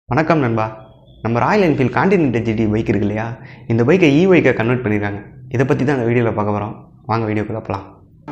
வணக்கம் நண்பா நம்ம Royal Enfield Continental GT bike இருக்கு இல்லையா இந்த பைக்கை இ பைக்கை கன்வெர்ட் பண்ணியிருக்காங்க இதை பற்றி தான் இந்த வீடியோவில் பார்க்க போகிறோம் வாங்க வீடியோக்குள்ள போகலாம்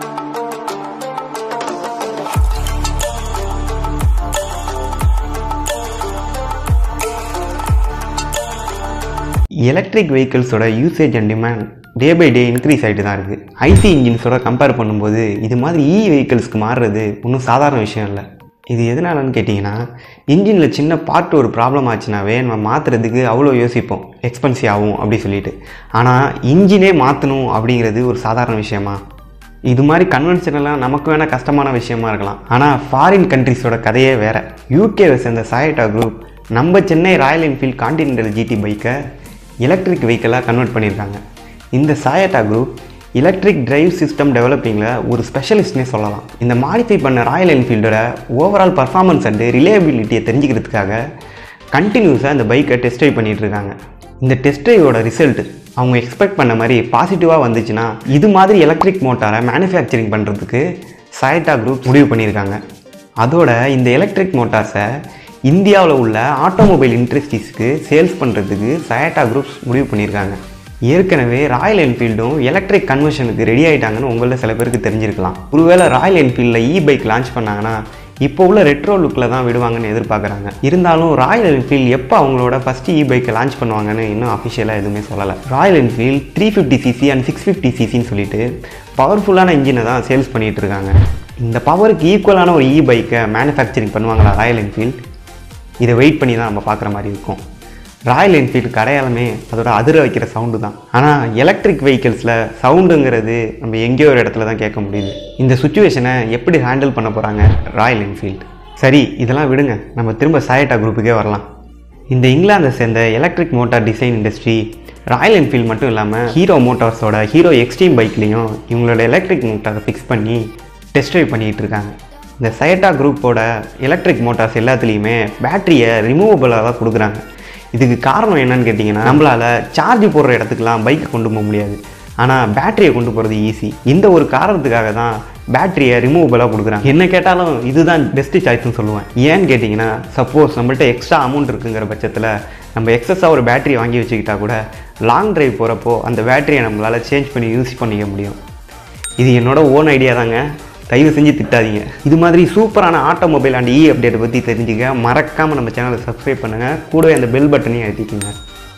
எலக்ட்ரிக் வெஹிக்கிள்ஸோட usage and demand day by day increase ஆகிட்டு தான் இருக்குது ஐசி இன்ஜின்ஸோட கம்பேர் பண்ணும்போது இது மாதிரி இ வெஹிக்கிள்ஸ்க்கு மாறுறது ஒன்றும் சாதாரண விஷயம் இல்லை இது எதனாலன்னு கேட்டிங்கன்னா இன்ஜினில் சின்ன பார்ட் ஒரு ப்ராப்ளம் ஆச்சுனாவே நம்ம மாற்றுறதுக்கு அவ்வளோ யோசிப்போம் எக்ஸ்பென்சிவ் ஆகும் அப்படி சொல்லிட்டு ஆனால் இன்ஜினே மாற்றணும் அப்படிங்கிறது ஒரு சாதாரண விஷயமா இது மாதிரி கன்வென்ஷனலாக நமக்கு வேணால் கஷ்டமான விஷயமா இருக்கலாம் ஆனால் ஃபாரின் கண்ட்ரிஸோட கதையே வேறு யூகேவை சேர்ந்த சாயட்டா குரூப் நம்ம Chennai Royal Enfield Continental GT பைக்கை எலக்ட்ரிக் வெஹிக்கிளாக கன்வெர்ட் பண்ணியிருக்காங்க இந்த Saietta group electric drive system டெவலப்பிங்கில் ஒரு ஸ்பெஷலிஸ்ட்னே சொல்லலாம் இந்த மாடிஃபை பண்ண ராயல் என்ஃபீல்டோட ஓவரால் பர்ஃபார்மன்ஸ் அண்டு ரிலேபிலிட்டியை தெரிஞ்சுக்கிறதுக்காக கண்டினியூஸாக இந்த பைக்கை டெஸ்ட் ட்ரைவ் பண்ணிட்டு இருக்காங்க இந்த டெஸ்ட் ட்ரைவோட ரிசல்ட் அவங்க எக்ஸ்பெக்ட் பண்ண மாதிரி பாசிட்டிவாக வந்துச்சுன்னா இது மாதிரி எலக்ட்ரிக் மோட்டாரை மேனுஃபேக்சரிங் பண்ணுறதுக்கு சாயட்டா குரூப் முடிவு பண்ணியிருக்காங்க அதோட இந்த எலக்ட்ரிக் மோட்டார்ஸை இந்தியாவில் உள்ள ஆட்டோமொபைல் இண்டஸ்ட்ரீஸ்க்கு சேல்ஸ் பண்ணுறதுக்கு சயாட்டா குரூப்ஸ் முடிவு பண்ணியிருக்காங்க ஏற்கனவே ராயல் என்ஃபீல்டும் எலக்ட்ரிக் கன்வர்ஷனுக்கு ரெடி ஆகிட்டாங்கன்னு உங்களில் சில பேருக்கு தெரிஞ்சிருக்கலாம் ஒருவேளை ராயல் என்ஃபீல்டில் இ பைக் லான்ச் பண்ணாங்கன்னா இப்போ உள்ள ரெட்ரோ லுக்கில் தான் விடுவாங்கன்னு எதிர்பார்க்குறாங்க இருந்தாலும் ராயல் என்ஃபீல்ட் எப்போ அவங்களோட ஃபஸ்ட்டு இ பைக்கை லான்ச் பண்ணுவாங்கன்னு இன்னும் அஃபிஷியலாக எதுவுமே சொல்லலை Royal Enfield three fifty CC and six fifty சிசின்னு சொல்லிட்டு பவர்ஃபுல்லான இன்ஜினை தான் சேல்ஸ் பண்ணிகிட்டு இருக்காங்க இந்த பவருக்கு ஈக்குவலான ஒரு இ பைக்கை மேனுஃபேக்சரிங் பண்ணுவாங்களா ராயல் என்ஃபீல்ட் இதை வெயிட் பண்ணி தான் நம்ம பார்க்குற மாதிரி இருக்கும் ராயல் என்ஃபீல்டு அடையாளமே அதோட அதிர வைக்கிற சவுண்டு தான் ஆனால் எலக்ட்ரிக் வெஹிக்கிள்ஸில் சவுண்டுங்கிறது நம்ம எங்கேயோ ஒரு இடத்துல தான் கேட்க முடியுது இந்த சுச்சுவேஷனை எப்படி ஹேண்டில் பண்ண போகிறாங்க ராயல் என்ஃபீல்டு சரி இதெல்லாம் விடுங்க நம்ம திரும்ப சாயட்டா குரூப்புக்கே வரலாம் இந்த இங்கிலாந்தை சேர்ந்த electric motor design industry Royal Enfield மட்டும் இல்லாமல் ஹீரோ மோட்டார்ஸோட ஹீரோ எக்ஸ்ட்ரீம் பைக்லேயும் இவங்களோட எலக்ட்ரிக் மோட்டாரை ஃபிக்ஸ் பண்ணி டெஸ்ட் ட்ரைவ் பண்ணிகிட்டு இருக்காங்க இந்த சயட்டா குரூப்போட எலக்ட்ரிக் மோட்டார்ஸ் எல்லாத்துலேயுமே பேட்டரியை ரிமூவபிளாக தான் கொடுக்குறாங்க இதுக்கு காரணம் என்னன்னு கேட்டிங்கன்னா நம்மளால் சார்ஜ் போடுற இடத்துக்குலாம் பைக்கை கொண்டு போக முடியாது ஆனால் பேட்டரியை கொண்டு போகிறது ஈஸி இந்த ஒரு காரணத்துக்காக தான் பேட்டரியை ரிமூவபிளாக கொடுக்குறாங்க என்ன கேட்டாலும் இதுதான் பெஸ்ட்டு சாய்ஸ்னு சொல்லுவேன் ஏன்னு கேட்டிங்கன்னா சப்போஸ் நம்மள்ட்ட எக்ஸ்ட்ரா அமௌண்ட் இருக்குங்கிற பட்சத்தில் நம்ம எக்ஸஸாக ஒரு பேட்டரி வாங்கி வச்சுக்கிட்டா கூட லாங் டிரைவ் போகிறப்போ அந்த பேட்டரியை நம்மளால் சேஞ்ச் பண்ணி யூஸ் பண்ணிக்க முடியும் இது என்னோட ஓன் ஐடியா தாங்க தயவு செஞ்சு திட்டாதீங்க இது மாதிரி சூப்பரான ஆட்டோமொபைல் அண்ட் இ அப்டேட்டை பற்றி தெரிஞ்சுக்க மறக்காமல் நம்ம சேனலை சப்ஸ்கிரைப் பண்ணுங்கள் கூடவே அந்த பெல் பட்டனையும் அழுத்திக்கோங்க